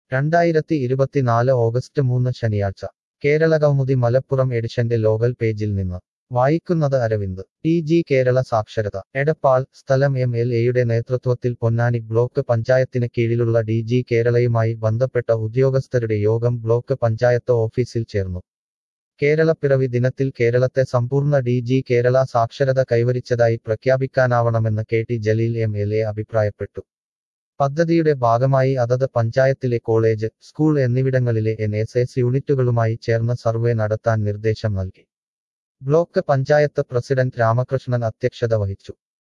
രണ്ടായിരത്തി ഇരുപത്തിനാല് ഓഗസ്റ്റ് മൂന്ന് ശനിയാഴ്ച കേരള കൗമുദി മലപ്പുറം എഡിഷന്റെ ലോകൽ പേജിൽ നിന്ന് വായിക്കുന്നത് അരവിന്ദ് ടി ജി കേരള സാക്ഷരത എടപ്പാൾ സ്ഥലം എം എൽ എയുടെ നേതൃത്വത്തിൽ പൊന്നാനി ബ്ലോക്ക് പഞ്ചായത്തിന് കീഴിലുള്ള ഡി ജി കേരളയുമായി ബന്ധപ്പെട്ട ഉദ്യോഗസ്ഥരുടെ യോഗം ബ്ലോക്ക് പഞ്ചായത്ത് ഓഫീസിൽ ചേർന്നു കേരളപ്പിറവി ദിനത്തിൽ കേരളത്തെ സമ്പൂർണ്ണ ഡി ജി കേരള സാക്ഷരത കൈവരിച്ചതായി പ്രഖ്യാപിക്കാനാവണമെന്ന് K T Jaleel M L A അഭിപ്രായപ്പെട്ടു പദ്ധതിയുടെ ഭാഗമായി അതത് പഞ്ചായത്തിലെ കോളേജ് സ്കൂൾ എന്നിവിടങ്ങളിലെ എൻ എസ് എസ് യൂണിറ്റുകളുമായി ചേർന്ന് സർവേ നടത്താൻ നിർദ്ദേശം നൽകി ബ്ലോക്ക് പഞ്ചായത്ത് പ്രസിഡന്റ് രാമകൃഷ്ണൻ അധ്യക്ഷത വഹിച്ചു